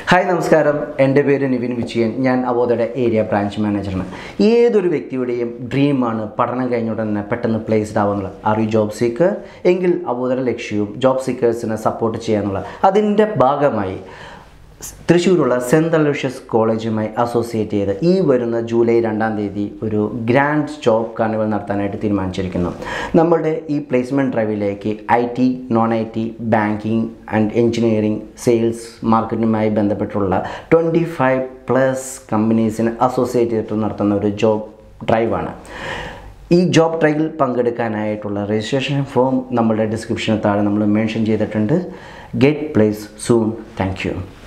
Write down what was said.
hi നമസ്കാരം എൻ്റെ പേര് നിവിൻ വിജയൻ ഞാൻ അവോധയുടെ ഏരിയ ബ്രാഞ്ച് മാനേജറാണ് ഏതൊരു വ്യക്തിയുടെയും ഡ്രീമാണ് പഠനം കഴിഞ്ഞ ഉടനെ തന്നെ പെട്ടെന്ന് പ്ലേസ്ഡ് ആവുന്നുള്ളത് ആർ യു ജോബ് സീക്കർ എങ്കിൽ അവോധയുടെ ലക്ഷ്യവും ജോബ് സീക്കേഴ്സിനെ സപ്പോർട്ട് ചെയ്യാന്നുള്ള അതിൻ്റെ ഭാഗമായി തൃശ്ശൂരുള്ള സെൻറ്റ് അലോഷ്യസ് കോളേജുമായി അസോസിയേറ്റ് ചെയ്ത് ഈ വരുന്ന ജൂലൈ രണ്ടാം തീയതി ഒരു ഗ്രാൻഡ് ജോബ് കാർണിവൽ നടത്താനായിട്ട് തീരുമാനിച്ചിരിക്കുന്നു നമ്മളുടെ ഈ പ്ലേസ്മെൻറ്റ് ഡ്രൈവിലേക്ക് I T non I T banking and engineering sales മാർക്കറ്റിങ്ങുമായി ബന്ധപ്പെട്ടുള്ള ട്വൻറ്റി ഫൈവ് പ്ലസ് കമ്പനീസിനെ അസോസിയേറ്റ് ചെയ്തിട്ട് നടത്തുന്ന ഒരു ജോബ് ഡ്രൈവാണ് ഈ ജോബ് ട്രയലിൽ പങ്കെടുക്കാനായിട്ടുള്ള രജിസ്ട്രേഷൻ ഫോം നമ്മളുടെ ഡിസ്ക്രിപ്ഷന് താഴെ നമ്മൾ മെൻഷൻ ചെയ്തിട്ടുണ്ട് get place soon thank U